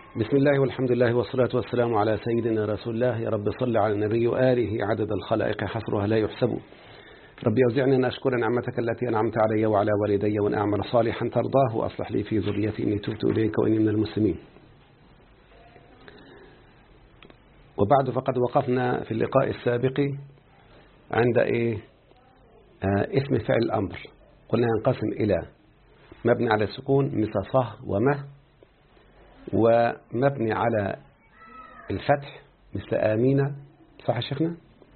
بسم الله والحمد لله والصلاة والسلام على سيدنا رسول الله يا رب صل على النبي وآله عدد الخلائق حصرها لا يحسب ربي أوزعني أن أشكر نعمتك التي أنعمت علي وعلى والدي وأن أعمل صالحا ترضاه وأصلح لي في ذريتي إني تبت إليك وإني من المسلمين وبعد فقد وقفنا في اللقاء السابق عند إيه آه اسم فعل الأمر قلنا ينقسم إلى مبني على السكون مثل صه ومه ومبني على الفتح مثل آمين صح يا شيخنا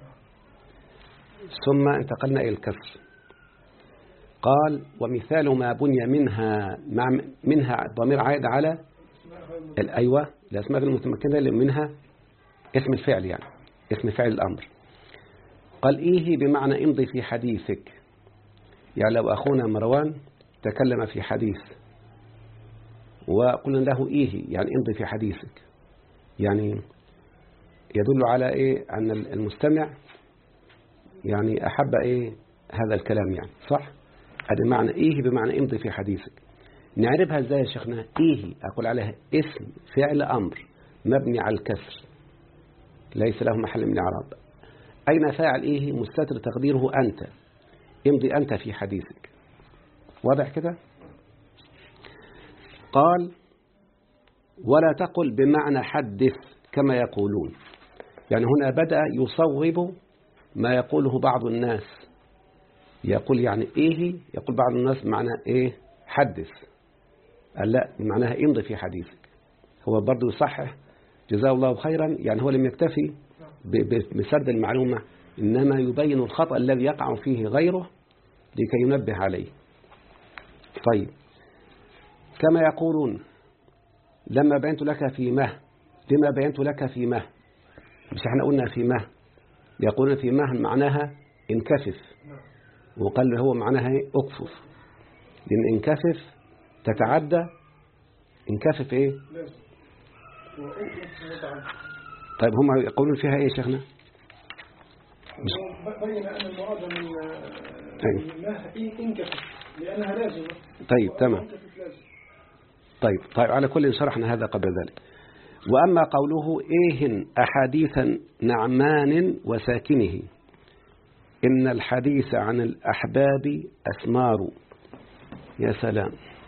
ثم انتقلنا إلى الكسر قال ومثال ما بني منها مع منها ضمير عائد على الأيوة الأسماء المتمكنة اللي منها اسم الفعل يعني اسم فعل الأمر قال إيه بمعنى امضي في حديثك يعني لو أخونا مروان تكلم في حديث وقلنا له إيه يعني امضي في حديثك يعني يدل على إيه أن المستمع يعني أحب إيه هذا الكلام يعني صح هذا معنى إيه بمعنى امضي في حديثك نعرفها إزاي يا شيخنا إيه أقول عليها اسم فعل أمر مبني على الكسر ليس له محل من الإعراب أين فاعل إيه مستتر تقديره أنت امضي أنت في حديثك واضح كده قال ولا تقل بمعنى حدث كما يقولون يعني هنا بدأ يصوب ما يقوله بعض الناس يقول يعني إيه يقول بعض الناس معنى إيه حدث قال لا معناها امضي في حديثك هو برضه يصحح جزاه الله خيرا يعني هو لم يكتفي بسرد المعلومة إنما يبين الخطأ الذي يقع فيه غيره لكي ينبه عليه طيب كما يقولون لما بينت لك في مه لما بينت لك في مه مش احنا قلنا في مه يقولون في مه معناها انكفف وقال هو معناها اكفف لان انكفف تتعدى انكفف ايه طيب هم يقولون فيها ايه يا شيخنا بين ان المراد من مه انكفف لانها لازمه طيب تمام طيب طيب على كل شرحنا هذا قبل ذلك وأما قوله إيه أحاديث نعمان وساكنه إن الحديث عن الأحباب أسمار يا سلام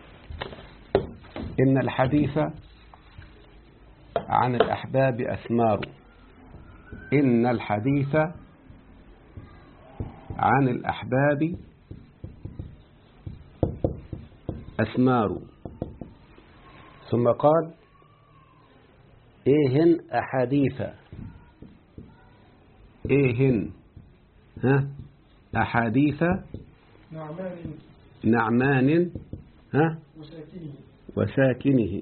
إن الحديث عن الأحباب أثمار إن الحديث عن الأحباب أثمار ثم قال إيهن أحاديث إيهن ها أحاديث نعمان نعمان ها وساكنه وساكنه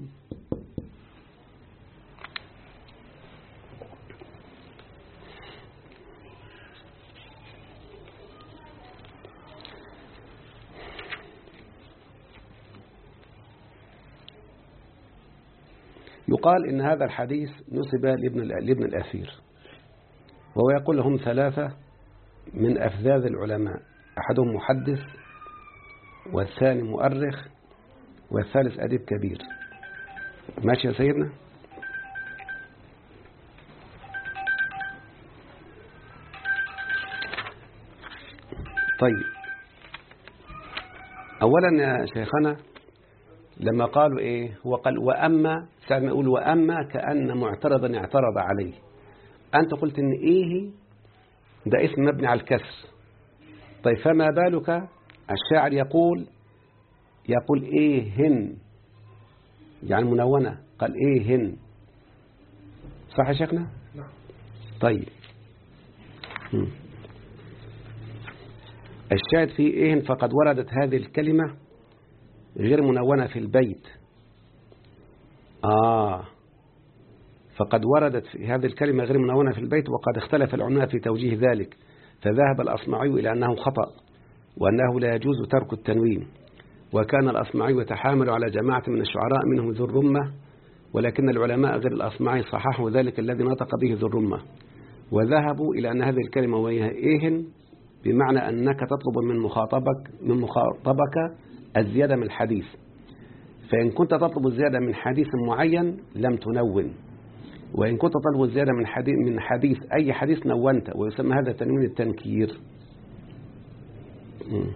يقال إن هذا الحديث نسب لابن لابن الأثير وهو يقول لهم ثلاثة من أفذاذ العلماء أحدهم محدث والثاني مؤرخ والثالث أديب كبير ماشي يا سيدنا طيب أولا يا شيخنا لما قالوا إيه هو قال وأما ساعة ما يقول وأما كأن معترضا اعترض عليه أنت قلت إن إيه ده اسم مبني على الكسر طيب فما بالك الشاعر يقول يقول إيه هن يعني منونة قال إيه هن صح يا شيخنا نعم طيب م. الشاهد في إيه فقد وردت هذه الكلمة غير منونة في البيت آه فقد وردت في هذه الكلمة غير منونة في البيت وقد اختلف العلماء في توجيه ذلك فذهب الأصمعي إلى أنه خطأ وأنه لا يجوز ترك التنوين وكان الأصمعي يتحامل على جماعة من الشعراء منهم ذو الرمة ولكن العلماء غير الأصمعي صححوا ذلك الذي نطق به ذو الرمة وذهبوا إلى أن هذه الكلمة وهي إيهن بمعنى أنك تطلب من مخاطبك من مخاطبك الزيادة من الحديث فإن كنت تطلب الزيادة من حديث معين لم تنون وإن كنت تطلب الزيادة من حديث, من حديث أي حديث نونت ويسمى هذا تنوين التنكير مم.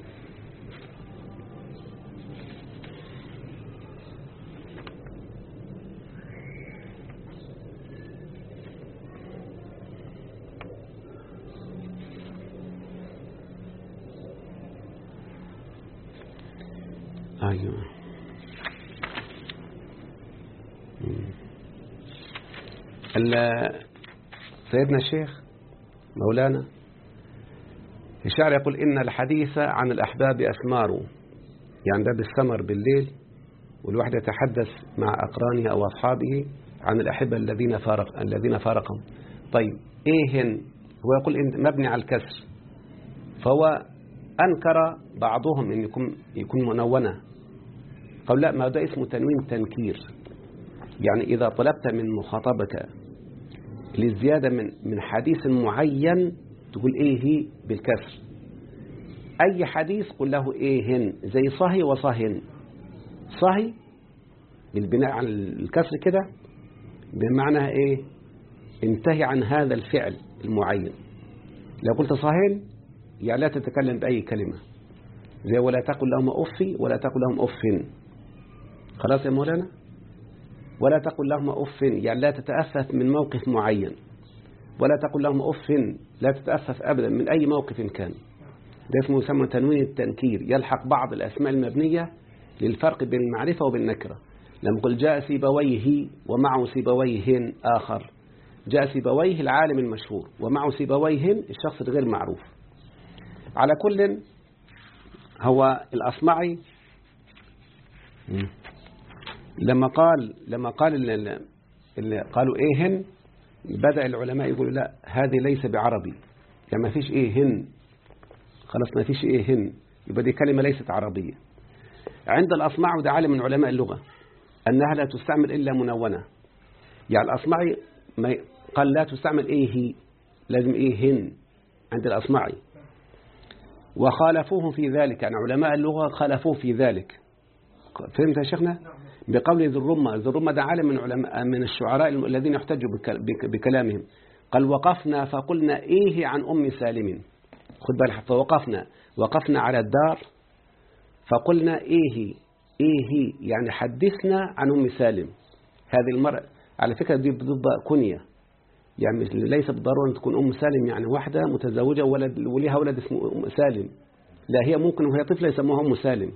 أيوه ال- سيدنا الشيخ مولانا الشاعر يقول إن الحديث عن الأحباب أثمار يعني ده بالثمر بالليل والواحد يتحدث مع أقرانه أو أصحابه عن الأحبة الذين فارق الذين فارقهم طيب إيهن هو يقول إن مبني على الكسر فهو أنكر بعضهم أن يكون يكون منونة قال لا ما ده اسمه تنوين تنكير يعني إذا طلبت من مخاطبك للزيادة من من حديث معين تقول إيه هي بالكسر أي حديث قل له إيهن زي صهي وصهن صهي بالبناء على الكسر كده بمعنى إيه انتهي عن هذا الفعل المعين لو قلت صهن يعني لا تتكلم بأي كلمة زي ولا تقل لهم أفي ولا تقل لهم أف خلاص يا مولانا ولا تقل لهم أف يعني لا تتأسف من موقف معين ولا تقل لهم أف لا تتأسف أبدا من أي موقف كان ده اسمه يسمى تنوين التنكير يلحق بعض الأسماء المبنية للفرق بين المعرفة وبالنكرة لما قل جاء سيبويه ومعه سيبويه آخر جاء سيبويه العالم المشهور ومعه سيبويه الشخص الغير معروف على كل هو الأصمعي لما قال لما قال اللي, اللي قالوا ايهن بدأ العلماء يقولوا لا هذه ليس بعربي يعني ما فيش ايهن خلاص ما فيش ايهن يبقى دي كلمة ليست عربية عند الأصمع وده عالم من علماء اللغة أنها لا تستعمل إلا منونة يعني الأصمعي ما قال لا تستعمل إيه لازم إيهن عند الأصمعي وخالفوه في ذلك يعني علماء اللغة خالفوه في ذلك فهمت يا شيخنا بقول ذي الرمة ذي الرمة ده عالم من علماء من الشعراء الذين يحتجوا بكلامهم قال وقفنا فقلنا إيه عن أم سالم خد بالك فوقفنا وقفنا على الدار فقلنا إيه إيه يعني حدثنا عن أم سالم هذه المرأة على فكرة دي بتبقى كنية يعني ليس بالضرورة أن تكون أم سالم يعني واحدة متزوجة ولد وليها ولد اسمه أم سالم لا هي ممكن وهي طفلة يسموها أم سالم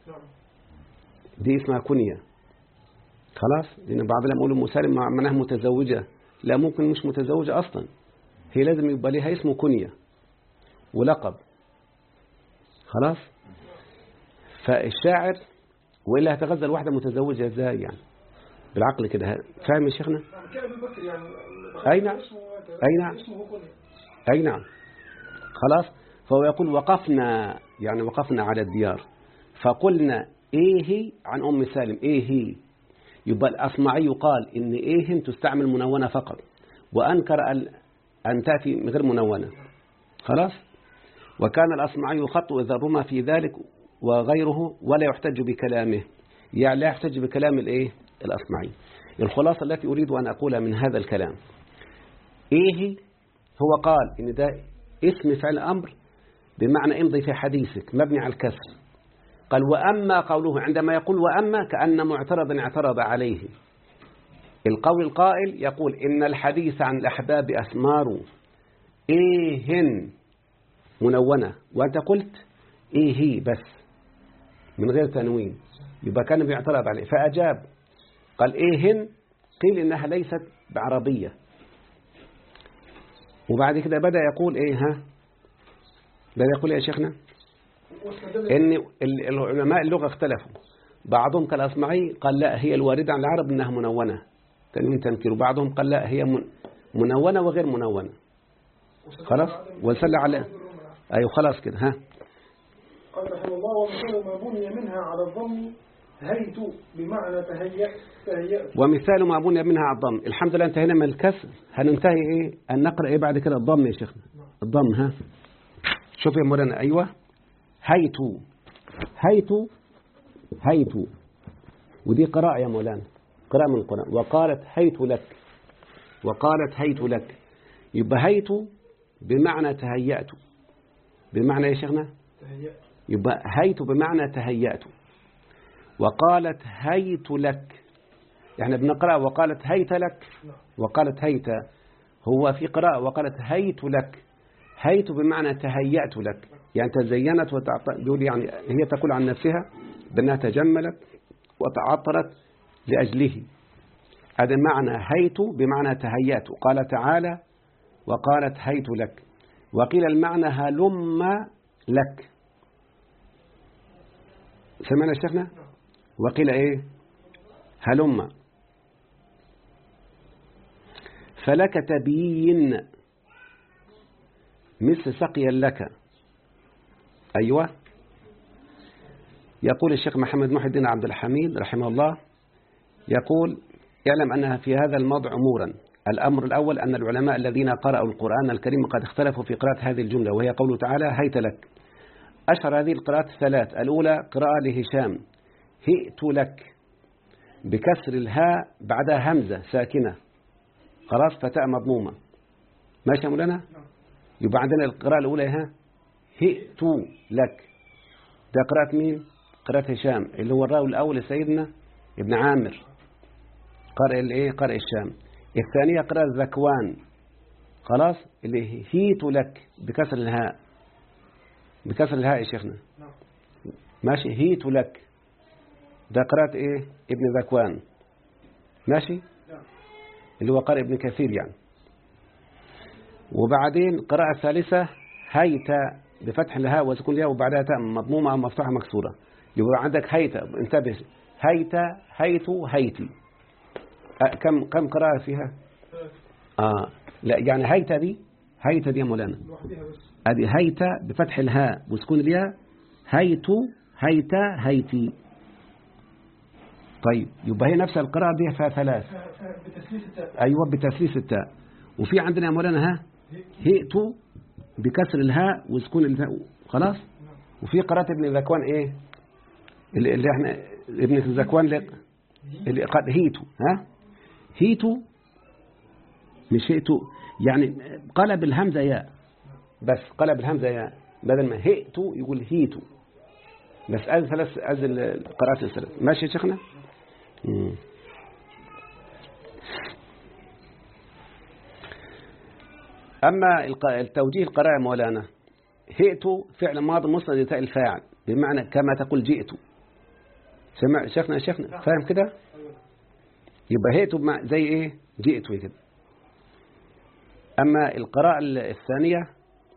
دي اسمها كنية خلاص لأن بعض لما يقولوا أم سالم معناها متزوجة لا ممكن مش متزوجة أصلا هي لازم يبقى لها اسمه كنية ولقب خلاص فالشاعر وإلا هتغزل واحدة متزوجة ازاي يعني بالعقل كده فاهم يا شيخنا أي نعم أي نعم أي نعم خلاص فهو يقول وقفنا يعني وقفنا على الديار فقلنا إيه عن أم سالم إيه يبقى الأصمعي قال إن إيه تستعمل منونة فقط وأنكر أن تأتي غير منونة خلاص وكان الأصمعي خط إذا رمى في ذلك وغيره ولا يحتج بكلامه يعني لا يحتج بكلام الإيه الأصمعي الخلاصة التي أريد أن أقولها من هذا الكلام إيه هو قال إن ده اسم فعل أمر بمعنى امضي في حديثك مبني على الكسر قال وأما قوله عندما يقول وأما كأن معترضا اعترض عليه القول القائل يقول إن الحديث عن الأحباب أثمار إيهن منونة وأنت قلت إيه بس من غير تنوين يبقى كان بيعترض عليه فأجاب قال إيهن قيل إنها ليست بعربية وبعد كده بدأ يقول إيه ها بدأ يقول يا شيخنا إن العلماء اللغة اختلفوا بعضهم كالأصمعي قال لا هي الواردة عن العرب إنها منونة تنوين تنكير وبعضهم قال لا هي منونة وغير منونة خلاص وسل على أيوه خلاص كده ها قال رحمه الله ومثال ما بني منها على الضم هيت بمعنى تهيأت تهيأت ومثال ما بني منها على الضم الحمد لله انتهينا من الكسر هننتهي ايه ان نقرا ايه بعد كده الضم يا شيخنا الضم ها شوف يا مولانا ايوه هيت هيت هيت ودي قراءة يا مولانا قراءة من القرآن وقالت هيت لك وقالت هيت لك يبقى هيت بمعنى تهيأت بمعنى يا شيخنا تهيأت يبقى هيت بمعنى تهيأت وقالت هيت لك احنا بنقرأ وقالت هيت لك نعم وقالت هيت هو في قراءة وقالت هيت لك هيت بمعنى تهيأت لك يعني تزينت وتعط... بيقول يعني هي تقول عن نفسها بأنها تجملت وتعطرت لأجله هذا معنى هيت بمعنى تهيأت قال تعالى وقالت هيت لك وقيل المعنى هلم لك سمعنا شيخنا وقيل ايه هلم فلك تبيين مثل سقيا لك أيوة يقول الشيخ محمد محي الدين عبد الحميد رحمه الله يقول اعلم أنها في هذا الموضع أمورا الأمر الأول أن العلماء الذين قرأوا القرآن الكريم قد اختلفوا في قراءة هذه الجملة وهي قوله تعالى هيت لك أشهر هذه القراءات الثلاث الأولى قراءة لهشام هئت لك بكسر الهاء بعدها همزة ساكنة خلاص فتاء مضمومة ماشي يا مولانا يبقى عندنا القراءة الأولى ها هئت لك ده قراءة مين قراءة هشام اللي هو الراوي الأول سيدنا ابن عامر قارئ الايه قارئ الشام الثانية قراءة ذكوان خلاص اللي هيت لك بكسر الهاء بكسر الهاء يا شيخنا نعم ماشي هيت لك ده قراءة ايه ابن ذكوان ماشي نعم اللي هو قارئ ابن كثير يعني وبعدين قراءة ثالثة هيت بفتح الهاء وسكون الياء وبعدها تاء مضمومة أو مفتوحة مكسورة يبقى عندك هيت انتبه هيت هيت هيتي أه كم كم قراءة فيها ثلاثة آه لا يعني هيت دي هيت دي يا مولانا لوحدها بس ادي هيت بفتح الهاء وسكون الياء هيت هيت هيتي طيب يبقى هي نفس القراءة دي فيها ثلاث ف- ف- بتسليس التاء أيوة بتثليث التاء وفي عندنا يا مولانا ها هئت بكسر الهاء وسكون الهاء خلاص نعم وفي قراءة ابن ذكوان ايه اللي, اللي احنا ابن ذكوان اللي, اللي قد هيتو ها هيتو مش هيتو يعني قلب الهمزة ياء بس قلب الهمزة ياء بدل ما هئتو يقول هيتو بس ادي ثلاث ادي القراءات الثلاث ماشي يا شيخنا مم. أما الق- التوجيه القراءة مولانا هئت فعل ماضي مسند لتاء الفاعل بمعنى كما تقول جئت سمع شيخنا يا شيخنا فاهم كده أيوة يبقى هئت بمع- زي ايه جئت كده أما القراءة ال- الثانية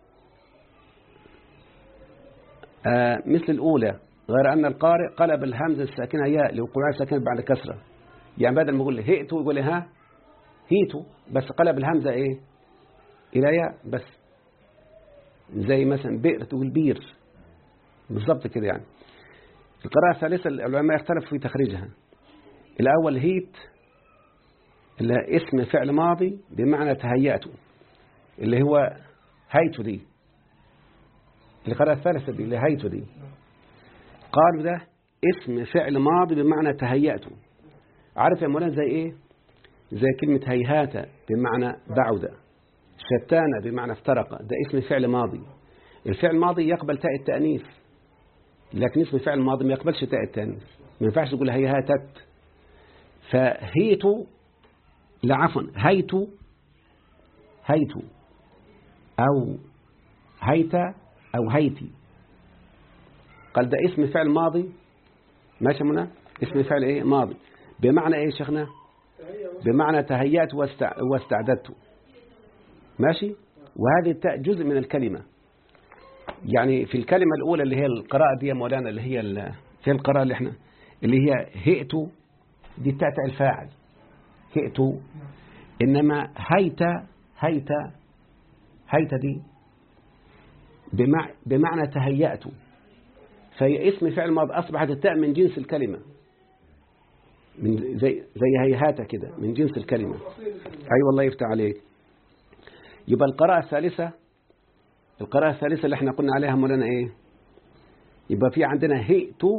آه مثل الأولى غير أن القارئ قلب الهمزة الساكنة ياء لوقوعها ساكنة بعد كسرة يعني بدل ما يقول هئت يقول ها هيتو بس قلب الهمزة ايه إلى ياء بس زي مثلا بئر تقول بير بالضبط كده يعني القراءة الثالثة العلماء اختلفوا في تخريجها الأول هيت اللي هي اسم فعل ماضي بمعنى تهيأته اللي هو هيت دي القراءة الثالثة دي اللي هيت دي قالوا ده اسم فعل ماضي بمعنى تهيأته عارف يا مولانا زي ايه زي كلمة هيهات بمعنى بعد شتان بمعنى افترق ده اسم فعل ماضي الفعل الماضي يقبل تاء التأنيث لكن اسم فعل ماضي ما يقبلش تاء التأنيث ما ينفعش تقول هيهاتت فهيت لا عفوا هيت هيت أو هيت أو هيتي قال ده اسم فعل ماضي ماشي منى اسم فعل ايه ماضي بمعنى ايه يا شيخنا تهيأ بس بمعنى تهيأت واستع- واستعددت ماشي وهذه التاء جزء من الكلمة يعني في الكلمة الأولى اللي هي القراءة دي يا مولانا اللي هي ال- في القراءة اللي احنا اللي هي هئت دي التاء تاء الفاعل هئت إنما هيت هيت هيت دي بمع بمعنى تهيأت فهي اسم فعل ماضي أصبحت التاء من جنس الكلمة من زي زي هيهات كده من جنس الكلمة أصيل الكلمة أي والله يفتح عليك يبقى القراءة الثالثة القراءة الثالثة اللي احنا قلنا عليها مولانا ايه يبقى في عندنا هئت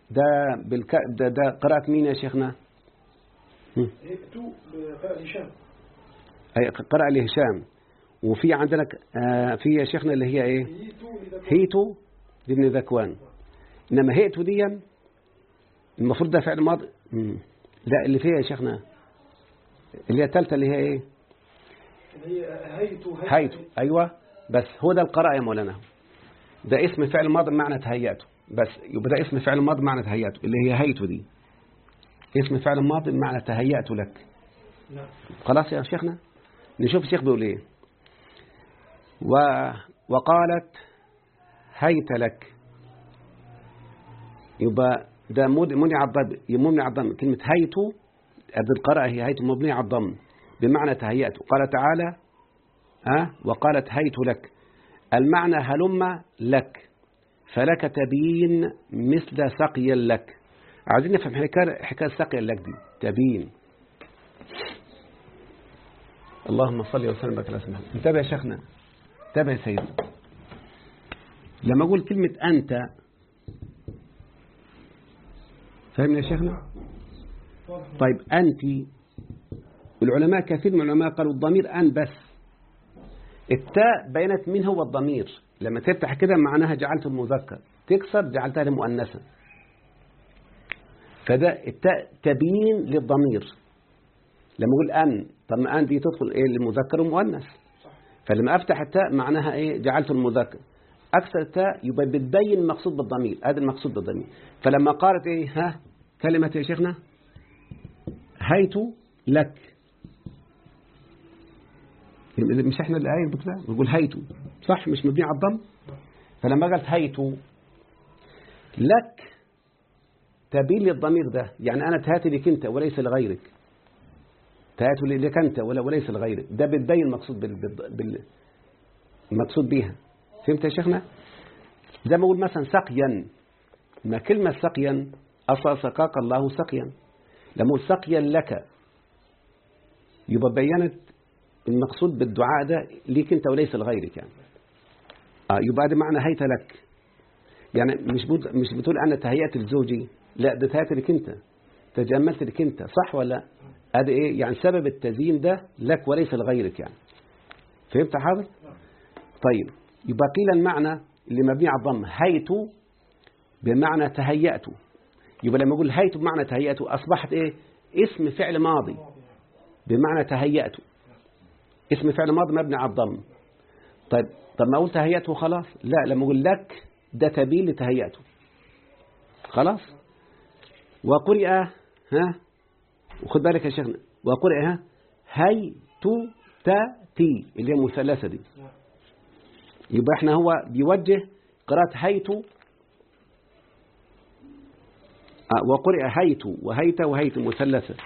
ده بالك ده, ده قراءة مين يا شيخنا هم. هئت بقراءة هشام أي قراءة لهشام وفي عندنا ك- آه في يا شيخنا اللي هي ايه هيت لذكر هيتو لابن ذكوان انما هيتو دي المفروض ده فعل ماضي مم. لا اللي فيها يا شيخنا اللي هي الثالثه اللي هي ايه اللي هي هيت هيتو ايوه بس هو ده القراءه يا مولانا ده اسم فعل ماضي بمعنى تهيأته بس يبقى ده اسم فعل ماضي بمعنى تهيأته اللي هي هيتو دي اسم فعل ماضي بمعنى تهيأت لك نعم خلاص يا شيخنا نشوف الشيخ بيقول ايه و... وقالت هيت لك يبقى ده مد- منع الضم منع الضم كلمة هيت قد القراءة هي هيت مبنية على الضم بمعنى تهيأت قال تعالى ها وقالت هيت لك المعنى هلم لك فلك تبين مثل سقي لك عايزين نفهم حكاية حكاية سقي لك دي تبين اللهم صل وسلم وبارك على سيدنا محمد انتبه يا شيخنا انتبه يا سيدنا لما اقول كلمة أنت فهمنا يا شيخنا واضح طيب أنت العلماء كثير من العلماء قالوا الضمير أن بس التاء بينت من هو الضمير لما تفتح كده معناها جعلته المذكر تكسر جعلتها لمؤنثة فده التاء تبيين للضمير لما اقول أن طب ما أن دي تدخل إيه للمذكر ومؤنث فلما أفتح التاء معناها إيه جعلته المذكر أكثر التاء يبقى بتبين المقصود بالضمير هذا المقصود بالضمير فلما قالت إيه ها كلمة يا شيخنا هيت لك مش احنا اللي قايل بكده نقول هيت صح مش مبني على الضم فلما قالت هيت لك تبين للضمير ده يعني أنا تهاتي لك أنت وليس لغيرك تهاتي لك أنت ولا وليس لغيرك ده بتبين المقصود بال... بال... بال... المقصود بيها فهمت يا شيخنا زي ما أقول مثلا سقيا ما كلمة سقيا أصلا سقاك الله سقيا لما أقول سقيا لك يبقى بينت المقصود بالدعاء ده ليك أنت وليس لغيرك يعني آه يبقى ده معنى هيت لك يعني مش بود مش بتقول أنا تهيأت لزوجي لا ده تهيأت لك أنت تجملت لك أنت صح ولا هذا إيه يعني سبب التزيين ده لك وليس لغيرك يعني فهمت يا حاضر طيب يبقى قيل المعنى اللي مبني على الضم هيت بمعنى تهيأت يبقى لما أقول هيت بمعنى تهيأت أصبحت إيه اسم فعل ماضي بمعنى تهيأت اسم فعل ماضي مبني على الضم طيب طب ما أقول تهيأته خلاص لا لما أقول لك ده تبين لتهيأته خلاص وقرئ ها وخد بالك يا شيخنا وقرئ ها هي تو تا تي اللي هي مثلثة دي يبقى احنا هو بيوجه قراءة هيت آه وقرئ هيت وهيت وهيت مثلثة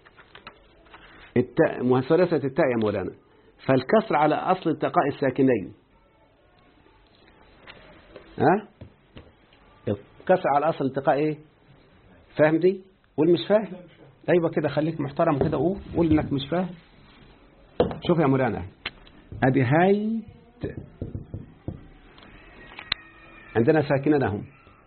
التاء مثلثة التاء يا مولانا فالكسر على أصل التقاء الساكنين ها الكسر على أصل التقاء ايه فاهم دي قول مش فاهم ايوه كده خليك محترم كده قول قول انك مش فاهم شوف يا مولانا ادي هيت عندنا ساكنين هم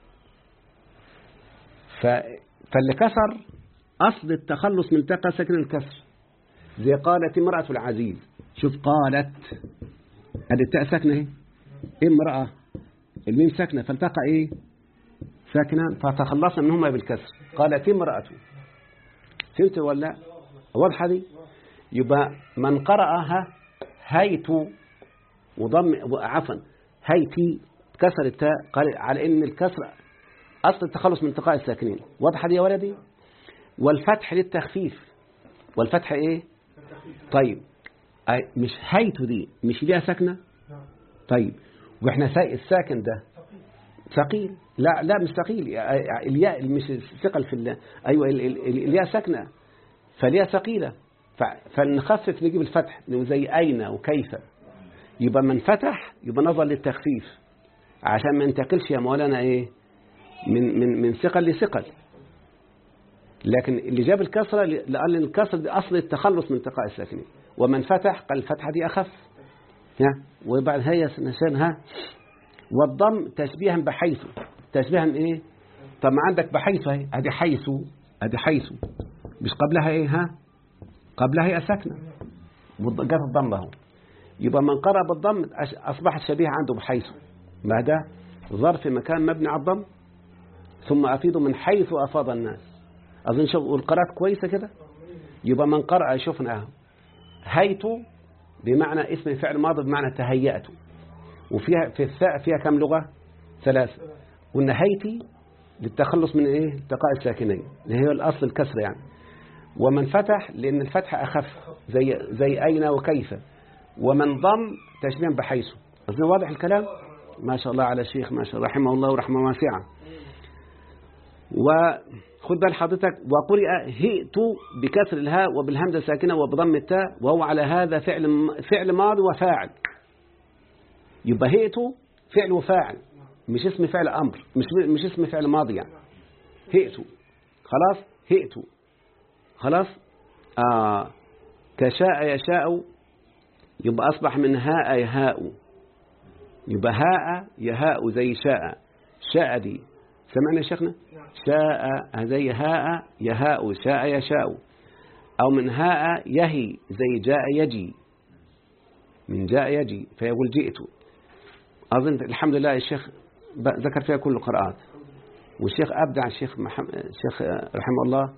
ف... فاللي كسر أصل التخلص من تقى ساكن الكسر زي قالت امرأة العزيز شوف قالت هذه التاء ساكنة ايه امرأة الميم ساكنة فالتقى ايه ساكنان فتخلصنا منهما بالكسر قالت امرأة فهمت ولا لا واضحة دي يبقى من قرأها هيت وضم عفوا هيتي كسر التاء قال على ان الكسر اصل التخلص من التقاء الساكنين واضحه دي يا ولدي والفتح للتخفيف والفتح ايه طيب أي مش هيت دي مش ليها ساكنه نعم طيب واحنا سا- الساكن ده ثقيل لا لا مش ثقيل الياء مش ثقل في ال- ايوه ال- ال- ال- الياء ساكنه فالياء ثقيله ف- فنخفف نجيب الفتح زي اين وكيف يبقى من فتح يبقى نظر للتخفيف عشان ما ينتقلش يا مولانا ايه من من من ثقل لثقل لكن اللي جاب الكسره لان الكسره دي اصل التخلص من التقاء الساكنين ومن فتح قال الفتحه دي اخف ها وبعد هي نسان ها والضم تشبيها بحيث تشبيها ايه طب ما عندك بحيث اهي ادي حيث ادي حيث مش قبلها ايه ها قبلها هي ساكنه والض- جت الضمه اهو يبقى من قرأ بالضم أش- اصبحت شبيهه عنده بحيث ما ده ظرف مكان مبني على الضم ثم افيد من حيث افاض الناس اظن شوف والقراءات كويسه كده يبقى من قرأ شفنا اهو هيت بمعنى اسم فعل ماضي بمعنى تهيأت وفيها في الثاء فيها كم لغة ثلاثة والنهيتي للتخلص من ايه التقاء الساكنين اللي هي الاصل الكسر يعني ومن فتح لان الفتح اخف زي زي اين وكيف ومن ضم تشبيها بحيث اظن واضح الكلام ما شاء الله على الشيخ ما شاء الله رحمه الله ورحمه واسعه وخد بال حضرتك وقرئ هئت بكسر الهاء وبالهمزه ساكنه وبضم التاء وهو على هذا فعل فعل ماضي وفاعل يبقى هئت فعل وفاعل مش اسم فعل امر مش مش اسم فعل ماضي يعني هئت خلاص هئت خلاص آه كشاء يشاء يبقى اصبح من هاء يهاء يبقى هاء يهاء زي شاء شاء دي سمعنا يا شيخنا شاء زي هاء يهاء شاء يشاء أو من هاء يهي زي جاء يجي من جاء يجي فيقول جئت أظن الحمد لله الشيخ ب- ذكر فيها كل القراءات والشيخ أبدع الشيخ محمد الشيخ رحمه الله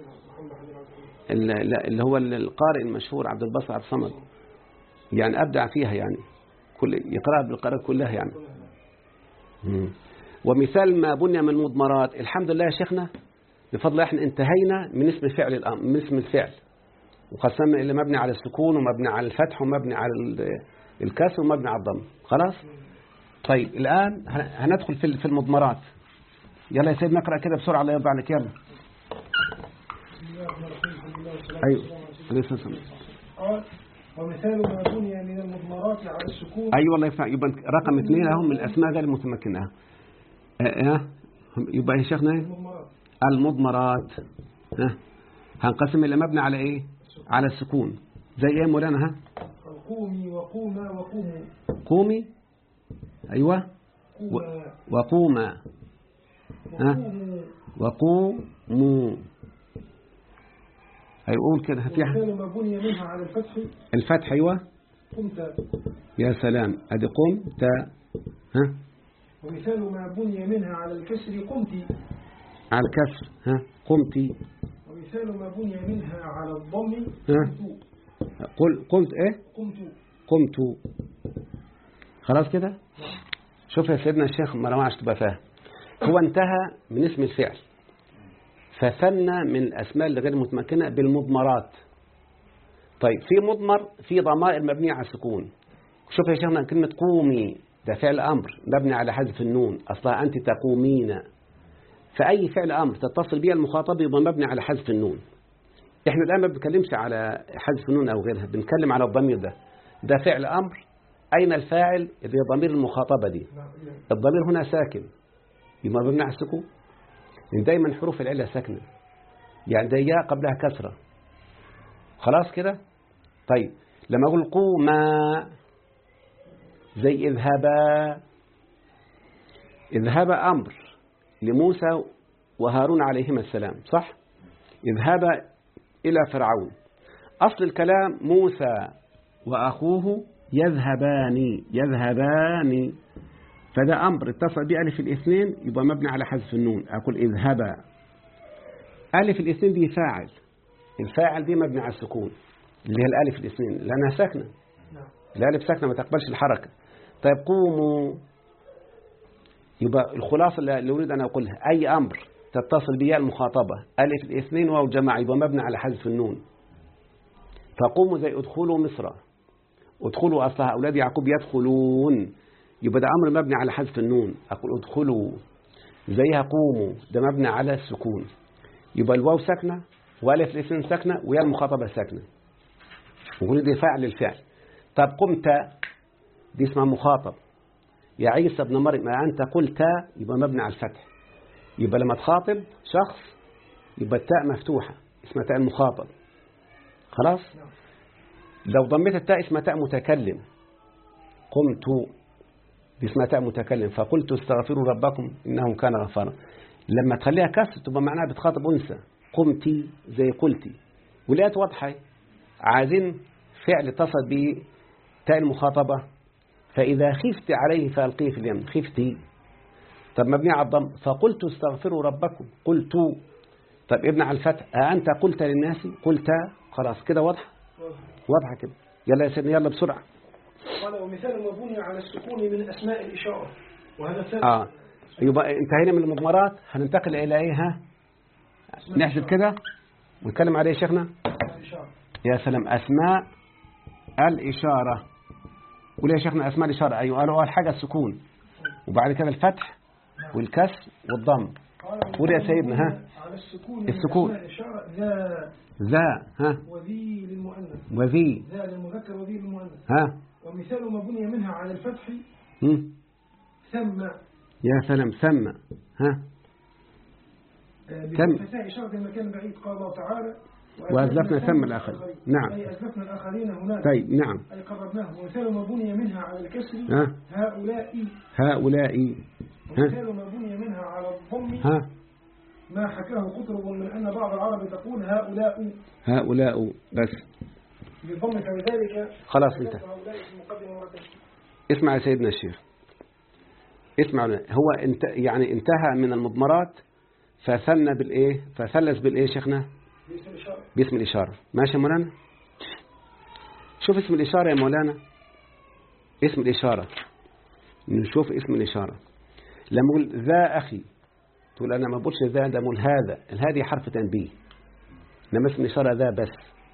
ال- اللي هو القارئ المشهور عبد الباسط عبد الصمد يعني أبدع فيها يعني كل يقرأها بالقراءات كلها يعني مم. ومثال ما بني من المضمرات الحمد لله يا شيخنا بفضل الله احنا انتهينا من اسم فعل الأمر من اسم الفعل وقسمنا اللي مبني على السكون ومبني على الفتح ومبني على ال- الكسر ومبني على الضم خلاص طيب الآن هن- هندخل في في المضمرات يلا يا سيد نقرأ كده بسرعة الله يرضى عليك يلا أيوه عليه الصلاة والسلام. قال ومثال ما بني من المضمرات على السكون أيوة الله يفتح يبقى رقم اثنين أهم من الأسماء غير المتمكنة أه أه يبقى يا شيخنا إيه؟ المضمرات المضمرات ها هنقسم إلى مبني على إيه على السكون زي إيه مولانا ها القومي وقوما وقوموا قومي أيوة قوما وقوما ها وقوموا وقوموا هيقول كده فيها ومثال ما بني منها على الفتح الفتح أيوة قمت يا سلام أدي قم تا ها ومثال ما بني منها على الكسر قمت على الكسر ها قمتي ومثال ما بني منها على الضم ها. قمت قل قلت إيه قمت قمت خلاص كده شوف يا سيدنا الشيخ ما عشان تبقى فاهم هو انتهى من اسم الفعل فثنى من الأسماء اللي غير متمكنة بالمضمرات طيب في مضمر في ضمائر مبنية على السكون شوف يا شيخنا كلمة قومي ده فعل أمر مبني على حذف النون أصلها أنت تقومين فأي فعل أمر تتصل به المخاطب يبقى مبني على حذف النون احنا الآن ما بنتكلمش على حذف النون أو غيرها بنتكلم على الضمير ده ده فعل أمر أين الفاعل اللي هي ضمير المخاطبة دي الضمير هنا ساكن يبقى مبني على السكون لأن دايما حروف العلة ساكنة يعني ده ياء قبلها كسرة خلاص كده طيب لما أقول قوما زي اذهبا اذهبا أمر لموسى وهارون عليهما السلام صح اذهبا إلى فرعون أصل الكلام موسى وأخوه يذهبان يذهبان فده أمر اتصل بألف الاثنين يبقى مبني على حذف النون أقول اذهبا ألف الاثنين دي فاعل الفاعل دي مبني على السكون اللي هي الألف الاثنين لأنها ساكنة نعم الألف ساكنة ما تقبلش الحركة طيب قوموا يبقى الخلاصة اللي أريد أن أقولها أي أمر تتصل بها المخاطبة ألف الاثنين واو جماعة يبقى مبني على حذف النون فقوموا زي ادخلوا مصر ادخلوا أصلها أولاد يعقوب يدخلون يبقى ده أمر مبني على حذف النون أقول ادخلوا زيها قوموا ده مبني على السكون يبقى الواو ساكنة وألف الاثنين ساكنة ويا المخاطبة ساكنة وقول دي فاعل الفعل طب قمت دي اسمها مخاطب يا عيسى ابن مريم ما أنت قلت يبقى مبني على الفتح يبقى لما تخاطب شخص يبقى التاء مفتوحة اسمها تاء المخاطب خلاص لو ضميت التاء اسمها تاء متكلم قمت دي اسمها تاء متكلم فقلت استغفروا ربكم إنه كان غفارا لما تخليها كسر تبقى معناها بتخاطب أنثى قمتي زي قلتي ولقيت واضحة عايزين فعل اتصل به تاء المخاطبة فإذا خفت عليه فألقيه في اليمن خفتي طب مبني على الضم فقلت استغفروا ربكم قلت طب ابن على الفتح أأنت قلت للناس قلت خلاص كده واضحة واضحة كده يلا يا سيدنا يلا بسرعة قال ومثال ما بني على السكون من أسماء الإشارة وهذا ثابت آه يبقى انتهينا من المضمرات هننتقل إلى إيه ها أسماء نحسب الإشارة. كده ونتكلم عليه يا شيخنا أسماء الإشارة يا سلام أسماء الإشارة قول يا شيخنا أسماء الإشارة أيوة قالوا أول حاجة السكون وبعد كده الفتح والكسر والضم قال قول يا ومثال ما سيدنا، ها. بني على السكون من السكون. أسماء الإشارة ذا ذا ها وذي للمؤنث وذي ذا للمذكر وذي للمؤنث ها ومثال ما بني منها على الفتح هم. ثم يا سلام ثم ها آه، كم؟ بفتاء إشارة المكان بعيد قال الله تعالى وأزلفنا ثم الآخرين. نعم. أي أزلفنا الآخرين هناك طيب نعم أي قربناه ومثال ما بني منها على الكسر ها هؤلاء هؤلاء ها ومثال ما بني منها على الضم ها ما حكاه قطرب من أن بعض العرب تقول هؤلاء هؤلاء بس بالضم فلذلك خلاص انتهى هؤلاء في المقدمة مرة اسمع يا سيدنا الشيخ اسمع هو انت يعني انتهى من المضمرات فثنى بالايه فثلث بالايه شيخنا باسم الإشارة باسم الإشارة ماشي يا مولانا شوف اسم الإشارة يا مولانا اسم الإشارة نشوف اسم الإشارة لما أقول ذا أخي تقول أنا ما بقولش ذا ده بقول هذا الهادي حرف تنبيه إنما اسم الإشارة ذا بس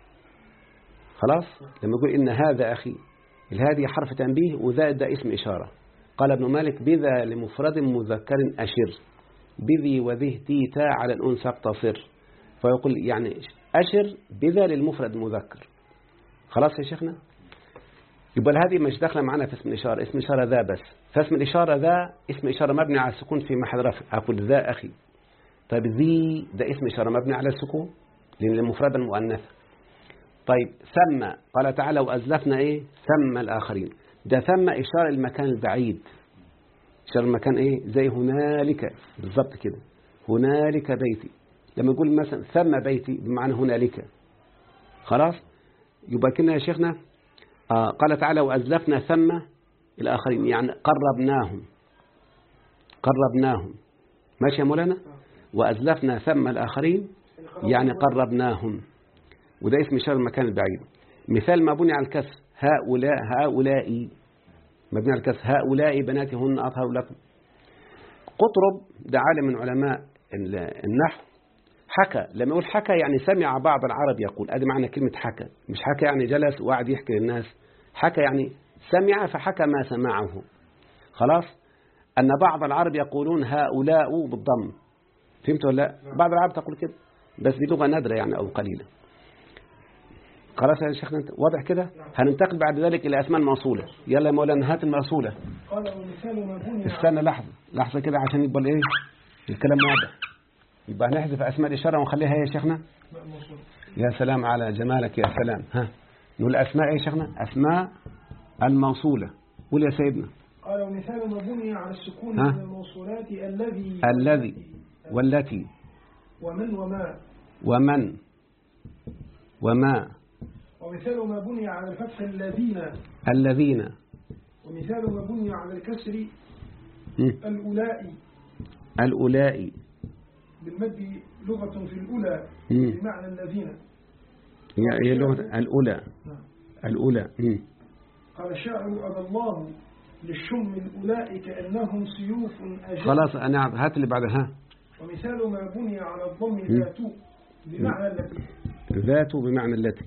خلاص لما يقول إن هذا أخي الهادي حرف تنبيه وذا ده اسم إشارة قال ابن مالك بذا لمفرد مذكر أشر بذي وذه تيتا على الأنثى اقتصر فيقول يعني أشر بذا للمفرد المذكر خلاص يا شيخنا يبقى هذه مش داخله معنا في اسم الإشارة اسم الإشارة ذا بس فاسم الإشارة ذا اسم إشارة مبني على السكون في محل رفع أقول ذا أخي طيب ذي ده اسم إشارة مبني على السكون لأن المفردة المؤنثة طيب ثم قال تعالى وأزلفنا إيه ثم الآخرين ده ثم إشارة المكان البعيد إشارة المكان إيه زي هنالك بالضبط كده هنالك بيتي لما يقول مثلا ثم بيتي بمعنى هنالك خلاص يبقى كنا يا شيخنا آه قال تعالى وأزلفنا ثم الآخرين يعني قربناهم قربناهم ماشي يا مولانا وأزلفنا ثم الآخرين يعني قربناهم وده اسم إشارة المكان البعيد مثال ما بني على الكسر هؤلاء هؤلاء مبني على الكسر هؤلاء بناتي هن أطهر لكم قطرب ده عالم من علماء النحو حكى لما يقول حكى يعني سمع بعض العرب يقول ادي معنى كلمة حكى مش حكى يعني جلس وقعد يحكي للناس حكى يعني سمع فحكى ما سمعه خلاص أن بعض العرب يقولون هؤلاء بالضم فهمت ولا لا بعض العرب تقول كده بس دي لغة نادرة يعني أو قليلة خلاص يا شيخنا انت واضح كده هننتقل بعد ذلك إلى أسماء الموصولة يلا يا مولانا هات الموصولة قال ومثال ما بني استنى لحظة لحظة كده عشان يبقى الايه الكلام واضح يبقى هنحذف أسماء الإشارة ونخليها يا شيخنا على الموصول. يا سلام على جمالك يا سلام ها نقول أسماء إيه يا شيخنا أسماء الموصولة قول يا سيدنا قال ومثال ما بني على السكون ها؟ من الموصولات الذي الذي والتي ومن وما ومن وما ومثال ما بني على الفتح الذين الذين ومثال ما بني على الكسر م. الأولاء الأولاء بالمد لغة في الأولى م. بمعنى الذين هي هي اللغة الأولى نعم. الأولى م. قال الشاعر أبى الله للشم الأولاء كأنهم سيوف أجل خلاص أنا هات اللي بعدها ها. ومثال ما بني على الضم ذات بمعنى التي ذات بمعنى التي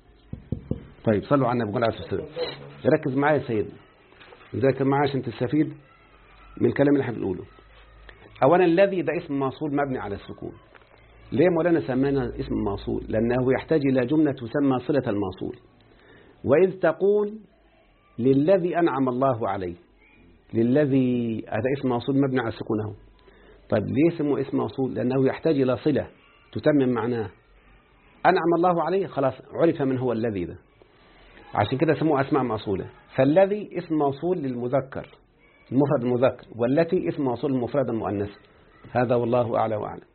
طيب صلوا على النبي عليه الصلاة والسلام ركز معايا يا سيدنا ذاكر معايا عشان تستفيد من الكلام اللي احنا بنقوله أولا الذي ده اسم موصول مبني على السكون ليه مولانا سمينا اسم موصول لأنه يحتاج إلى جملة تسمى صلة الموصول وإذ تقول للذي أنعم الله عليه للذي هذا اسم موصول مبني على السكون اهو طيب ليه اسمه اسم موصول لأنه يحتاج إلى صلة تتمم معناه أنعم الله عليه خلاص عرف من هو الذي ده عشان كده سموه أسماء موصولة فالذي اسم موصول للمذكر المفرد المذكر والتي اسم موصول للمفرد المؤنث هذا والله أعلى وأعلم